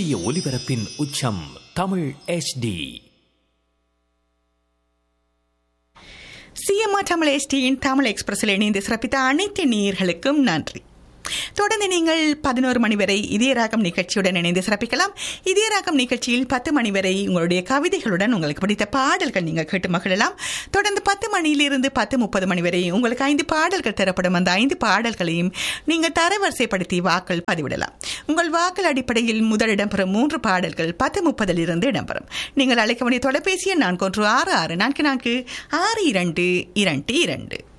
சூரிய ஒளிபரப்பின் உச்சம் தமிழ் HD சிஎம்ஆர் தமிழ் எஸ்டியின் தமிழ் எக்ஸ்பிரஸில் இணைந்து சிறப்பித்த அனைத்து நேயர்களுக்கும் நன்றி தொடர்ந்து நீங்கள் பதினோரு மணி வரை இதய ராகம் நிகழ்ச்சியுடன் இணைந்து சிறப்பிக்கலாம் இதய ராகம் நிகழ்ச்சியில் பத்து மணி வரை உங்களுடைய கவிதைகளுடன் உங்களுக்கு பிடித்த பாடல்கள் நீங்கள் கேட்டு மகிழலாம் தொடர்ந்து பத்து மணியிலிருந்து பத்து முப்பது மணி வரை உங்களுக்கு ஐந்து பாடல்கள் தரப்படும் அந்த ஐந்து பாடல்களையும் நீங்கள் தரவரிசைப்படுத்தி வாக்கள் பதிவிடலாம் உங்கள் வாக்கள் அடிப்படையில் முதல் இடம்பெறும் மூன்று பாடல்கள் பத்து முப்பதிலிருந்து இடம்பெறும் நீங்கள் அழைக்க வேண்டிய தொலைபேசி எண் நான்கு ஒன்று ஆறு ஆறு நான்கு நான்கு ஆறு இரண்டு இரண்டு இரண்டு